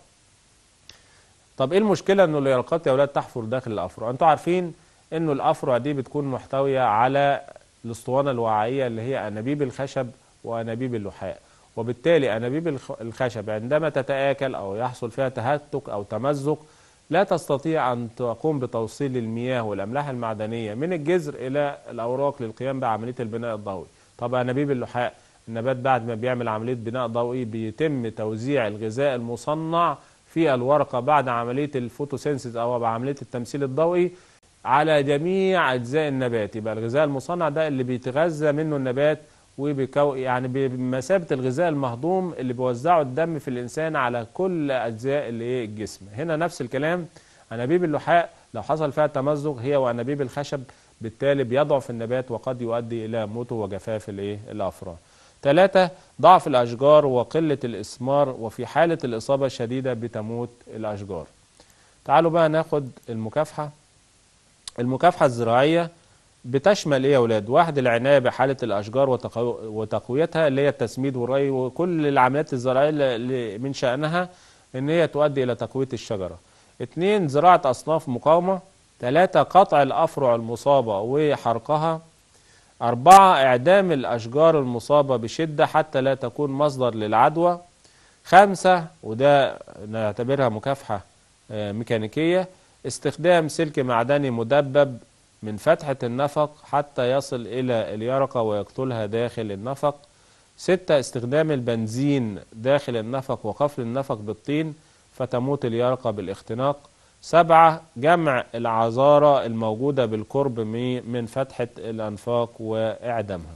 [SPEAKER 1] طب ايه المشكلة انه اليرقات يا اولاد تحفر داخل الافرع انتوا عارفين انه الافرع دي بتكون محتوية على الاسطوانة الوعائية اللي هي انابيب الخشب وانابيب اللحاء وبالتالي انابيب الخ- الخشب عندما تتآكل او يحصل فيها تهتك او تمزق لا تستطيع ان تقوم بتوصيل المياه والاملاح المعدنية من الجذر الى الاوراق للقيام بعملية البناء الضوئي طب انابيب اللحاء النبات بعد ما بيعمل عملية بناء ضوئي بيتم توزيع الغذاء المصنع في الورقة بعد عملية الفوتوسينسيس أو بعملية التمثيل الضوئي على جميع أجزاء النبات يبقى الغذاء المصنع ده اللي بيتغذى منه النبات وبكو يعني بمثابة الغذاء المهضوم اللي بيوزعه الدم في الإنسان على كل أجزاء الإيه الجسم هنا نفس الكلام أنابيب اللحاء لو حصل فيها تمزق هي وأنابيب الخشب بالتالي بيضعف النبات وقد يؤدي إلى موته وجفاف الإيه الأفرع ثلاثة ضعف الأشجار وقلة الإثمار وفي حالة الإصابة الشديدة بتموت الأشجار تعالوا بقى ناخد المكافحة المكافحة الزراعية بتشمل ايه يا اولاد واحد العناية بحالة الاشجار وتقو- وتقويتها اللي هي التسميد والري وكل العمليات الزراعية اللي- اللي من شأنها ان هي تؤدي الى تقوية الشجرة اتنين زراعة اصناف مقاومة ثلاثة قطع الافرع المصابة وحرقها أربعة إعدام الأشجار المصابة بشدة حتى لا تكون مصدر للعدوى خمسة وده نعتبرها مكافحة آه، ميكانيكية استخدام سلك معدني مدبب من فتحة النفق حتى يصل إلى اليرقة ويقتلها داخل النفق ستة استخدام البنزين داخل النفق وقفل النفق بالطين فتموت اليرقة بالاختناق سبعة جمع العذارة الموجودة بالقرب مي- من فتحة الأنفاق وإعدامها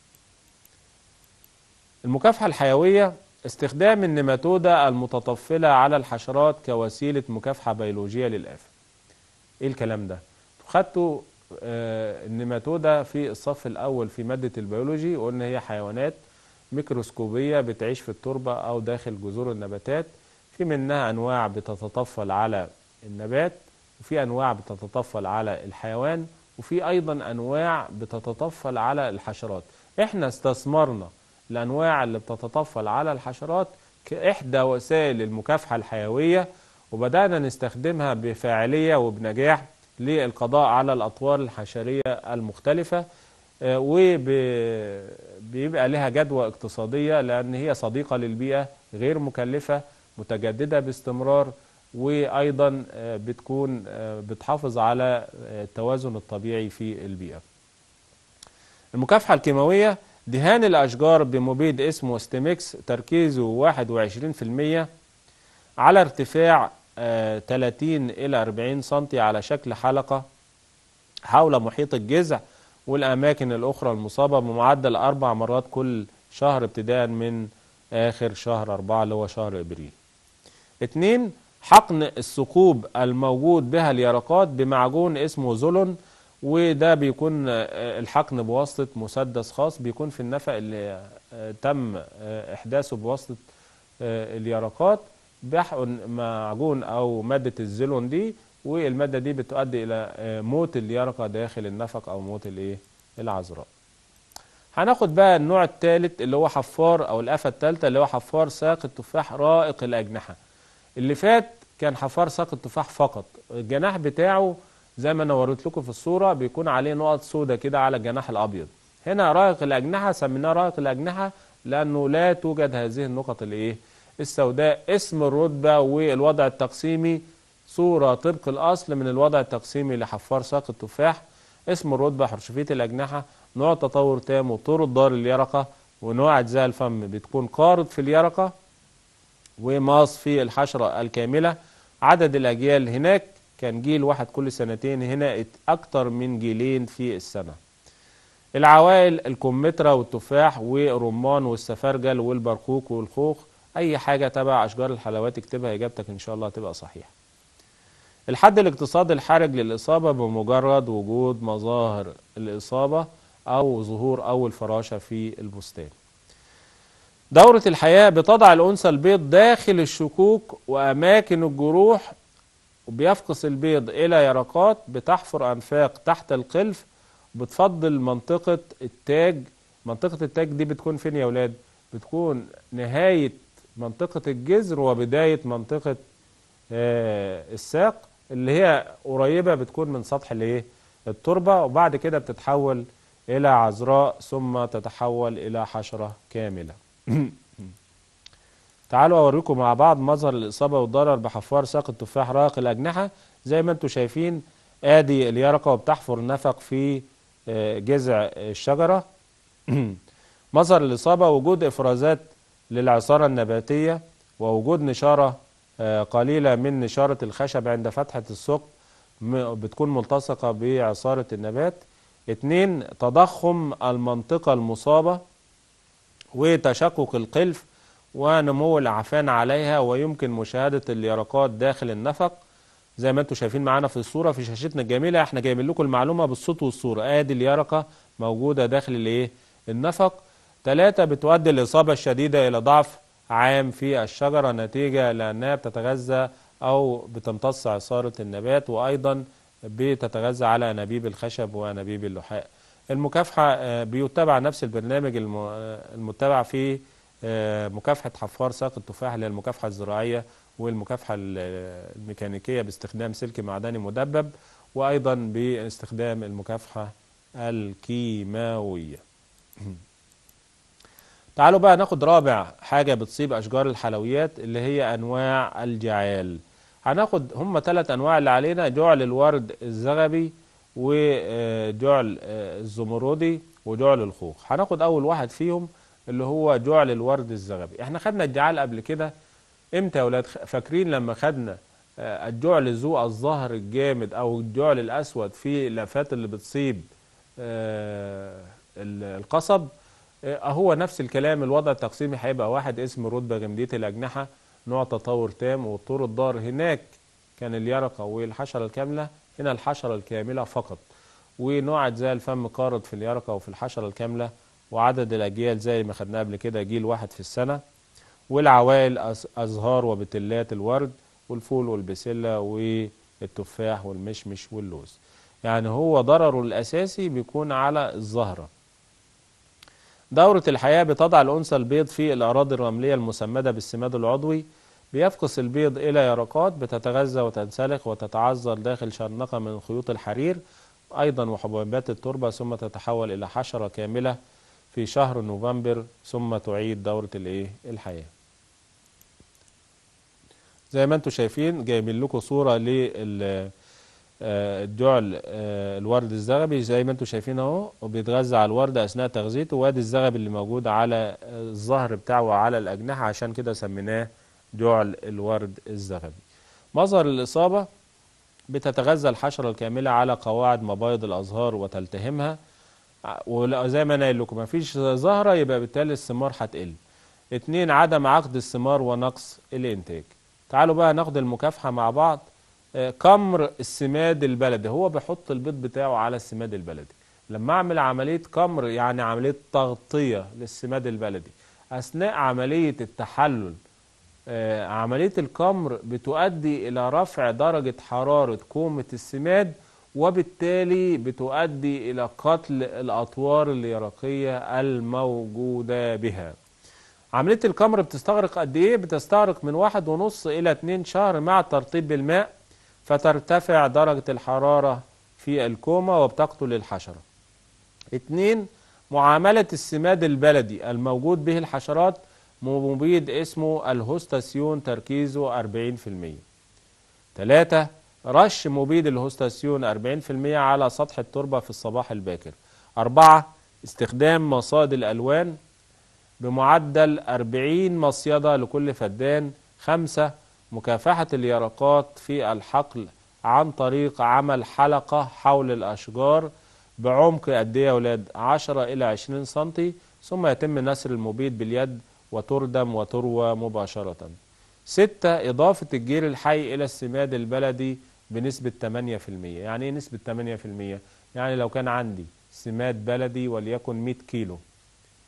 [SPEAKER 1] المكافحة الحيوية استخدام النماتودة المتطفلة على الحشرات كوسيلة مكافحة بيولوجية للآفة ايه الكلام ده خدتوا آه، النماتودة في الصف الأول في مادة البيولوجي قلنا هي حيوانات ميكروسكوبية بتعيش في التربة أو داخل جذور النباتات في منها أنواع بتتطفل على النبات وفي أنواع بتتطفل على الحيوان وفي أيضا أنواع بتتطفل على الحشرات احنا استثمرنا الأنواع اللي بتتطفل على الحشرات كإحدى وسائل المكافحة الحيوية وبدأنا نستخدمها بفاعلية وبنجاح للقضاء على الأطوار الحشرية المختلفة وبيبقى لها جدوى اقتصادية لأن هي صديقة للبيئة غير مكلفة متجددة باستمرار وأيضا آه، بتكون آه، بتحافظ على آه، التوازن الطبيعي في البيئة المكافحة الكيماوية دهان الأشجار بمبيد اسمه ستيمكس تركيزه 21% على ارتفاع آه، 30 إلى 40 سنتي على شكل حلقة حول محيط الجذع والأماكن الأخرى المصابة بمعدل أربع مرات كل شهر ابتداء من آخر شهر أربعة اللي هو شهر إبريل اتنين حقن الثقوب الموجود بها اليرقات بمعجون اسمه زولون وده بيكون آه، الحقن بواسطة مسدس خاص بيكون في النفق اللي آه، تم آه، إحداثه بواسطة آه، اليرقات بيحقن معجون أو مادة الزولون دي والمادة دي بتؤدي إلى آه، موت اليرقة داخل النفق أو موت الإيه العذراء هناخد بقى النوع الثالث اللي هو حفار أو الآفة الثالثة اللي هو حفار ساق التفاح رائق الأجنحة اللي فات كان حفار ساق التفاح فقط الجناح بتاعه زي ما انا وريت لكم في الصوره بيكون عليه نقط سودة كده على الجناح الابيض هنا رائق الاجنحه سميناه رائق الاجنحه لانه لا توجد هذه النقط الايه السوداء اسم الرتبه والوضع التقسيمي صوره طبق الاصل من الوضع التقسيمي لحفار ساق التفاح اسم الرتبه حرشفيه الاجنحه نوع تطور تام وطرد دار اليرقه ونوع اجزاء الفم بتكون قارض في اليرقه وماص في الحشرة الكاملة عدد الأجيال هناك كان جيل واحد كل سنتين هنا أكتر من جيلين في السنة العوائل الكمثرى والتفاح والرمان والسفرجل والبرقوق والخوخ أي حاجة تبع أشجار الحلويات اكتبها إجابتك إن شاء الله تبقى صحيحة الحد الاقتصادي الحرج للإصابة بمجرد وجود مظاهر الإصابة أو ظهور أول فراشة في البستان دورة الحياة بتضع الأنثى البيض داخل الشكوك وأماكن الجروح وبيفقس البيض إلى يرقات بتحفر أنفاق تحت القلف بتفضل منطقة التاج منطقة التاج دي بتكون فين يا ولاد؟ بتكون نهاية منطقة الجذر وبداية منطقة آه، الساق اللي هي قريبة بتكون من سطح الايه؟ التربة وبعد كده بتتحول إلى عذراء ثم تتحول إلى حشرة كاملة تعالوا أوريكم مع بعض مظهر الإصابة والضرر بحفار ساق التفاح رائق الأجنحة زي ما انتم شايفين آدي اليرقة وبتحفر نفق في آه، جذع الشجرة مظهر الإصابة وجود إفرازات للعصارة النباتية ووجود نشارة آه، قليلة من نشارة الخشب عند فتحة الثقب م- بتكون ملتصقة بعصارة النبات اتنين تضخم المنطقة المصابة وتشقق القلف ونمو الأعفان عليها ويمكن مشاهدة اليرقات داخل النفق زي ما انتم شايفين معانا في الصورة في شاشتنا الجميلة احنا جايبين لكم المعلومة بالصوت والصورة ادي اليرقة موجودة داخل الايه النفق ثلاثة بتؤدي الإصابة الشديدة إلى ضعف عام في الشجرة نتيجة لأنها بتتغذى أو بتمتص عصارة النبات وأيضا بتتغذى على أنابيب الخشب وأنابيب اللحاء المكافحة آه، بيتبع نفس البرنامج الم- آه، المتبع في آه، مكافحة حفار ساق التفاح اللي هي المكافحة الزراعية والمكافحة ال- الميكانيكية باستخدام سلك معدني مدبب وأيضا باستخدام المكافحة الكيماوية تعالوا بقى ناخد رابع حاجة بتصيب أشجار الحلويات اللي هي أنواع الجعال هناخد هم ثلاث أنواع اللي علينا جعل الورد الزغبي وجعل آه، الزمردي وجعل الخوخ هناخد أول واحد فيهم اللي هو جعل الورد الزغبي احنا خدنا الجعال قبل كده امتى يا ولاد خ- فاكرين لما خدنا آه، الجعل ذو الظهر الجامد او الجعل الاسود في الافات اللي بتصيب آه، ال- القصب آه، هو نفس الكلام الوضع التقسيمي هيبقى واحد اسم رتبة جمدية الأجنحة نوع تطور تام والطور الضار هناك كان اليرقة والحشرة الكاملة هنا الحشرة الكاملة فقط ونوع أجزاء الفم قارض في اليرقة وفي الحشرة الكاملة وعدد الأجيال زي ما خدنا قبل كده جيل واحد في السنة والعوائل أز- أزهار وبتلات الورد والفول والبسلة والتفاح والمشمش واللوز يعني هو ضرره الأساسي بيكون على الزهرة دورة الحياة بتضع الأنثى البيض في الأراضي الرملية المسمدة بالسماد العضوي بيفقس البيض إلى يرقات بتتغذى وتنسلخ وتتعذر داخل شرنقة من خيوط الحرير أيضا وحبيبات التربة ثم تتحول إلى حشرة كاملة في شهر نوفمبر ثم تعيد دورة الإيه الحياة زي ما انتم شايفين جايبين لكم صورة لل آه، الجعل آه، الورد الزغبي زي ما انتم شايفين اهو وبيتغذى على الورد اثناء تغذيته وادي الزغب اللي موجود على آه، الظهر بتاعه وعلى الاجنحه عشان كده سميناه جعل الورد الزغبي. مظهر الاصابه بتتغذى الحشره الكامله على قواعد مبايض الازهار وتلتهمها ع- وزي ما انا قايل لكم مفيش زهره يبقى بالتالي الثمار هتقل. اتنين عدم عقد الثمار ونقص الانتاج. تعالوا بقى ناخد المكافحه مع بعض. آه، كمر السماد البلدي هو بيحط البيض بتاعه على السماد البلدي لما اعمل عمليه كمر يعني عمليه تغطيه للسماد البلدي اثناء عمليه التحلل آه، عمليه الكمر بتؤدي الى رفع درجه حراره كومه السماد وبالتالي بتؤدي الى قتل الاطوار اليرقيه الموجوده بها عملية الكمر بتستغرق قد ايه؟ بتستغرق من واحد ونص الى اتنين شهر مع الترطيب بالماء فترتفع درجة الحرارة في الكومة وبتقتل الحشرة. اتنين معاملة السماد البلدي الموجود به الحشرات مبيد اسمه الهوستاسيون تركيزه 40%. تلاتة رش مبيد الهوستاسيون 40% على سطح التربة في الصباح الباكر. أربعة استخدام مصاد الألوان بمعدل 40 مصيدة لكل فدان خمسة مكافحة اليرقات في الحقل عن طريق عمل حلقة حول الأشجار بعمق قد ايه يا ولاد 10 إلى 20 سنتي ثم يتم نسر المبيد باليد وتردم وتروى مباشرة ستة إضافة الجير الحي إلى السماد البلدي بنسبة 8% يعني إيه نسبة 8%؟ يعني لو كان عندي سماد بلدي وليكن 100 كيلو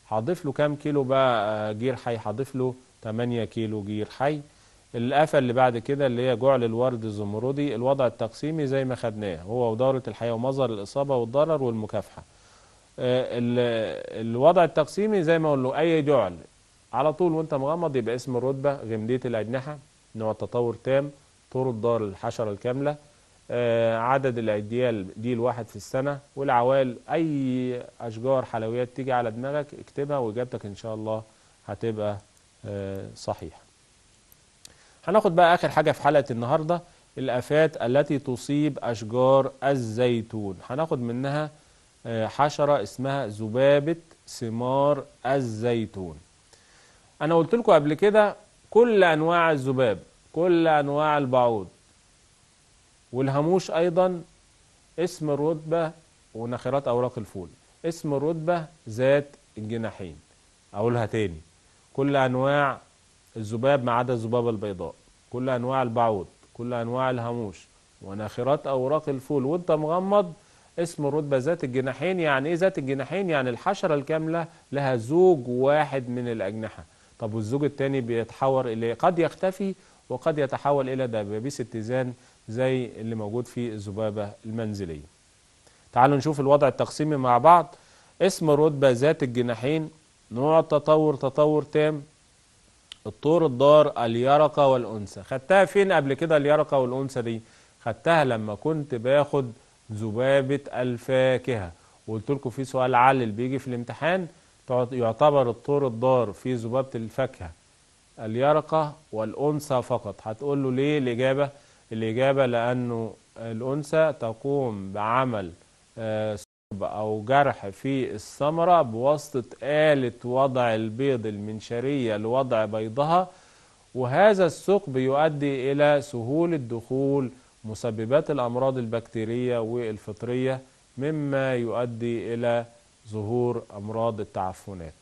[SPEAKER 1] هضيف له كام كيلو بقى آه، جير حي هضيف له 8 كيلو جير حي الآفة اللي بعد كده اللي هي جعل الورد الزمردي الوضع التقسيمي زي ما خدناه هو ودورة الحياة ومظهر الإصابة والضرر والمكافحة آه، ال- الوضع التقسيمي زي ما اقول له اي جعل على طول وانت مغمض يبقى اسم الرتبه غمديه الاجنحه نوع تطور تام طور الدار الحشره الكامله آه، عدد الاجيال دي الواحد في السنه والعوال اي اشجار حلويات تيجي على دماغك اكتبها واجابتك ان شاء الله هتبقى آه، صحيحه هناخد بقى اخر حاجه في حلقه النهارده الافات التي تصيب اشجار الزيتون هناخد منها آه، حشرة اسمها ذبابة ثمار الزيتون أنا قلت لكم قبل كده كل أنواع الذباب كل أنواع البعوض والهاموش أيضا اسم الرتبة ونخرات أوراق الفول اسم الرتبة ذات الجناحين أقولها تاني كل أنواع الذباب ما عدا الذبابة البيضاء كل أنواع البعوض كل أنواع الهاموش وناخرات أوراق الفول وأنت مغمض اسم الرتبة ذات الجناحين يعني ايه ذات الجناحين يعني الحشرة الكاملة لها زوج واحد من الأجنحة طب والزوج التاني بيتحول إلى قد يختفي وقد يتحول إلى دبابيس اتزان زي اللي موجود في الذبابة المنزلية تعالوا نشوف الوضع التقسيمي مع بعض اسم الرتبة ذات الجناحين نوع التطور تطور تام الطور الضار اليرقة والأنثى خدتها فين قبل كده اليرقة والأنثى دي خدتها لما كنت باخد ذبابة الفاكهة وقلت لكم في سؤال علل بيجي في الامتحان تعت- يعتبر الطور الضار في ذبابة الفاكهة اليرقة والأنثى فقط هتقول له ليه الإجابة الإجابة لأنه الأنثى تقوم بعمل آه، ثقب أو جرح في الثمرة بواسطة آلة وضع البيض المنشرية لوضع بيضها وهذا الثقب يؤدي إلى سهولة دخول مسببات الأمراض البكتيرية والفطرية مما يؤدي إلى ظهور أمراض التعفنات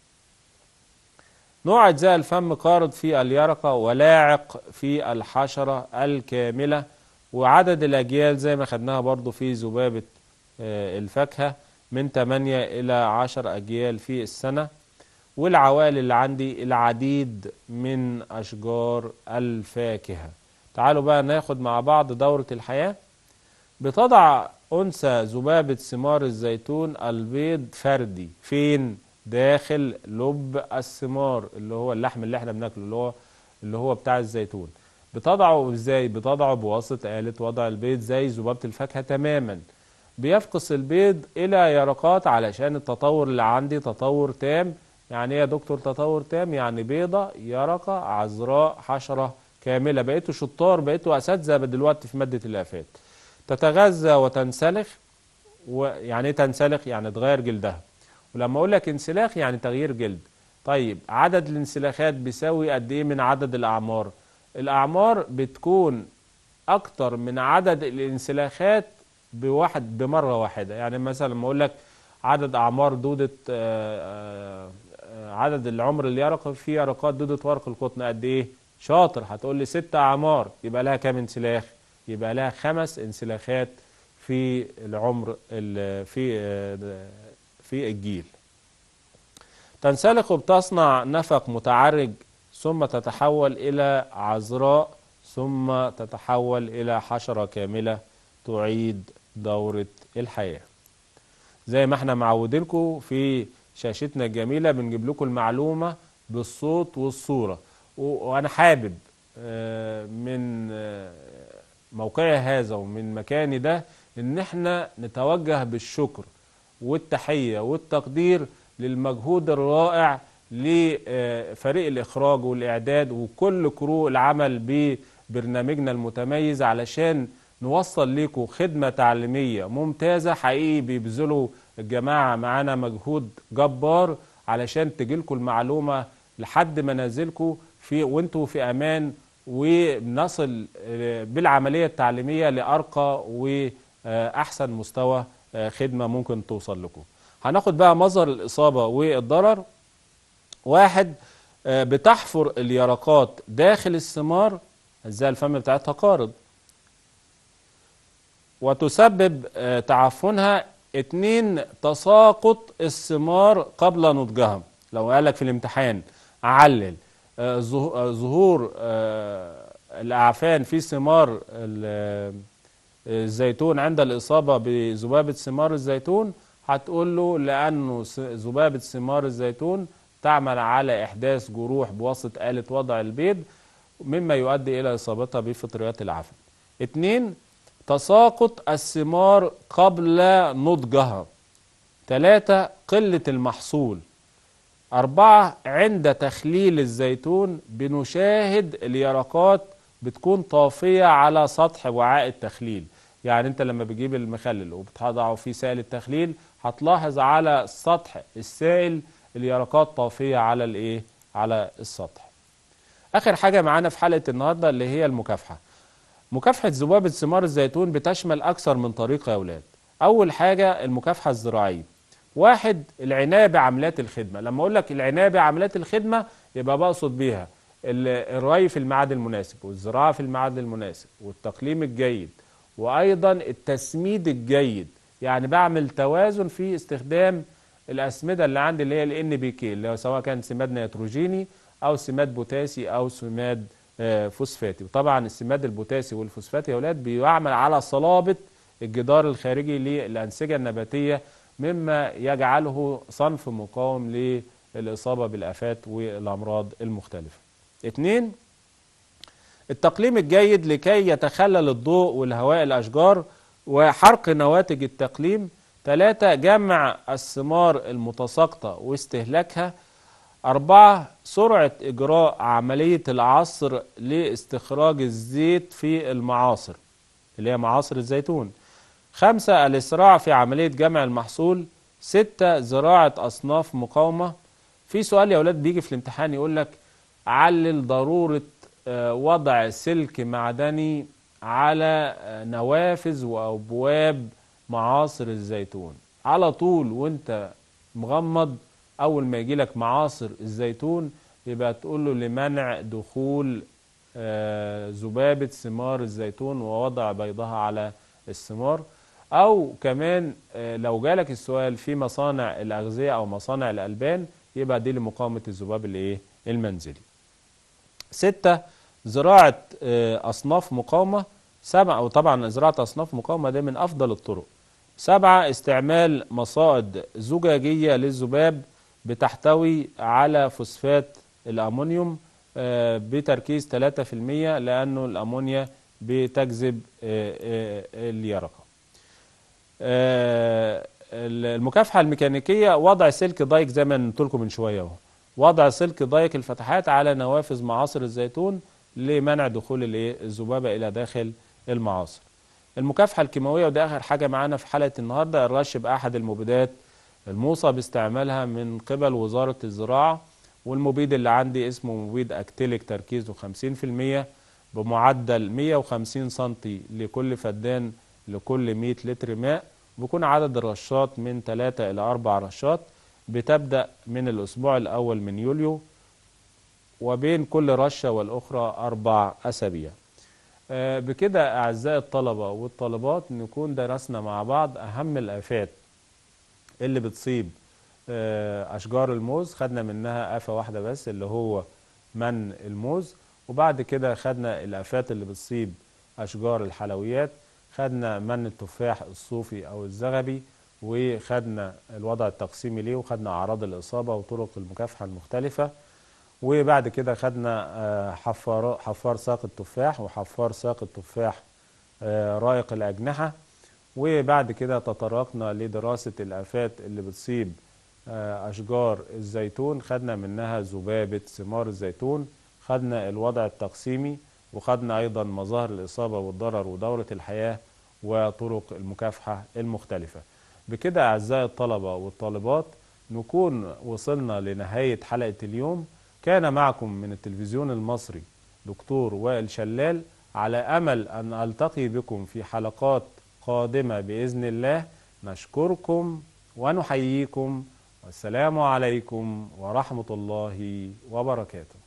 [SPEAKER 1] نوع أجزاء الفم قارض في اليرقة ولاعق في الحشرة الكاملة وعدد الأجيال زي ما خدناها برضو في ذبابة آه، الفاكهة من 8 إلى 10 أجيال في السنة والعوائل اللي عندي العديد من أشجار الفاكهة تعالوا بقى ناخد مع بعض دورة الحياة بتضع أنثى ذبابة ثمار الزيتون البيض فردي فين؟ داخل لب الثمار اللي هو اللحم اللي احنا بناكله اللي هو اللي هو بتاع الزيتون بتضعه ازاي؟ بتضعه بواسطة آلة وضع البيض زي ذبابة الفاكهة تماما بيفقس البيض إلى يرقات علشان التطور اللي عندي تطور تام يعني ايه يا دكتور تطور تام؟ يعني بيضة يرقة عذراء حشرة كاملة بقيتوا شطار بقيتوا أساتذة دلوقتي في مادة الآفات تتغذى وتنسلخ ويعني ايه تنسلخ يعني تغير جلدها ولما اقول لك انسلاخ يعني تغيير جلد طيب عدد الانسلاخات بيساوي قد ايه من عدد الاعمار الاعمار بتكون اكتر من عدد الانسلاخات بواحد بمره واحده يعني مثلا لما اقول لك عدد اعمار دوده آه، آه، عدد العمر اللي يرق في يرقات دوده ورق القطن قد ايه شاطر هتقول لي ست اعمار يبقى لها كام انسلاخ يبقى لها خمس انسلاخات في العمر ال- في آه، في الجيل تنسلخ وبتصنع نفق متعرج ثم تتحول إلى عذراء ثم تتحول إلى حشرة كاملة تعيد دورة الحياة زي ما احنا معودينكم في شاشتنا الجميلة بنجيب لكم المعلومة بالصوت والصورة و- وأنا حابب آه، من آه، موقعي هذا ومن مكاني ده إن احنا نتوجه بالشكر والتحية والتقدير للمجهود الرائع لفريق الإخراج والإعداد وكل كرو العمل ببرنامجنا المتميز علشان نوصل لكم خدمة تعليمية ممتازة حقيقي بيبذلوا الجماعة معانا مجهود جبار علشان تجيلكم المعلومة لحد منازلكم في وانتوا في أمان ونصل آه، بالعملية التعليمية لأرقى وأحسن مستوى آه، خدمة ممكن توصل لكم هناخد بقى مظهر الإصابة والضرر واحد آه، بتحفر اليرقات داخل الثمار ازاي الفم بتاعتها قارض وتسبب آه، تعفنها اتنين تساقط الثمار قبل نضجها لو قالك في الامتحان علل آه، ظهو- آه، ظهور آه، الأعفان في ثمار ال- الزيتون عند الإصابة بذبابة ثمار الزيتون هتقول له لأنه س- ذبابة ثمار الزيتون تعمل على إحداث جروح بواسطة آلة وضع البيض مما يؤدي إلى إصابتها بفطريات العفن اتنين تساقط الثمار قبل نضجها ثلاثة قلة المحصول أربعة عند تخليل الزيتون بنشاهد اليرقات بتكون طافية على سطح وعاء التخليل يعني انت لما بتجيب المخلل وبتضعه في سائل التخليل هتلاحظ على سطح السائل اليرقات طافية على الايه على السطح اخر حاجة معانا في حلقة النهاردة اللي هي المكافحة مكافحة ذبابة ثمار الزيتون بتشمل أكثر من طريقة يا أولاد أول حاجة المكافحة الزراعية واحد العناية بعمليات الخدمة لما أقول لك العناية بعمليات الخدمة يبقى بقصد بيها ال- الري في الميعاد المناسب والزراعة في الميعاد المناسب والتقليم الجيد وأيضا التسميد الجيد يعني بعمل توازن في استخدام الأسمدة اللي عندي اللي هي ال NPK اللي هو سواء كان سماد نيتروجيني أو سماد بوتاسي أو سماد آه، فوسفاتي وطبعا السماد البوتاسي والفوسفاتي يا أولاد بيعمل على صلابة الجدار الخارجي للأنسجة النباتية مما يجعله صنف مقاوم للإصابة بالآفات والأمراض المختلفة اتنين التقليم الجيد لكي يتخلل الضوء والهواء الأشجار وحرق نواتج التقليم ثلاثة جمع الثمار المتساقطة واستهلاكها أربعة سرعة إجراء عملية العصر لاستخراج الزيت في المعاصر اللي هي معاصر الزيتون خمسة الإسراع في عملية جمع المحصول ستة زراعة أصناف مقاومة في سؤال يا أولاد بيجي في الامتحان يقول لك علل ضرورة آه، وضع سلك معدني على آه، نوافذ وأبواب معاصر الزيتون على طول وانت مغمض أول ما يجي لك معاصر الزيتون يبقى تقول له لمنع دخول آه، ذبابة ثمار الزيتون ووضع بيضها على الثمار أو كمان آه، لو جالك السؤال في مصانع الأغذية أو مصانع الألبان يبقى دي لمقاومة الذباب الإيه المنزلي ستة زراعة آه، أصناف مقاومة سبعة وطبعا زراعة أصناف مقاومة ده من أفضل الطرق سبعة استعمال مصائد زجاجية للذباب بتحتوي على فوسفات الأمونيوم آه، بتركيز 3% لأنه الأمونيا بتجذب آه، آه، اليرقة آه، المكافحة الميكانيكية وضع سلك ضيق زي ما قلت لكم من شوية اهو وضع سلك ضيق الفتحات على نوافذ معاصر الزيتون لمنع دخول الايه الذبابة إلى داخل المعاصر المكافحة الكيماوية وده آخر حاجة معانا في حلقة النهاردة الرش بأحد المبيدات الموصى باستعمالها من قبل وزارة الزراعة والمبيد اللي عندي اسمه مبيد أكتيليك تركيزه 50% بمعدل 150 سنتي لكل فدان لكل 100 لتر ماء بيكون عدد الرشات من 3 إلى 4 رشات بتبدأ من الأسبوع الأول من يوليو وبين كل رشة والأخرى أربع أسابيع آه، بكده أعزائي الطلبة والطالبات نكون درسنا مع بعض أهم الآفات اللي بتصيب آه، أشجار الموز خدنا منها آفة واحدة بس اللي هو من الموز وبعد كده خدنا الآفات اللي بتصيب أشجار الحلويات خدنا من التفاح الصوفي أو الزغبي وخدنا الوضع التقسيمي ليه وخدنا أعراض الإصابة وطرق المكافحة المختلفة وبعد كده خدنا آه، حفار حفار ساق التفاح وحفار ساق التفاح آه، رائق الأجنحة وبعد كده تطرقنا لدراسة الآفات اللي بتصيب آه، أشجار الزيتون خدنا منها ذبابة ثمار الزيتون خدنا الوضع التقسيمي وخدنا أيضا مظاهر الإصابة والضرر ودورة الحياة وطرق المكافحة المختلفة بكده أعزائي الطلبة والطالبات نكون وصلنا لنهاية حلقة اليوم كان معكم من التلفزيون المصري دكتور وائل شلال على أمل أن ألتقي بكم في حلقات قادمة بإذن الله نشكركم ونحييكم والسلام عليكم ورحمة الله وبركاته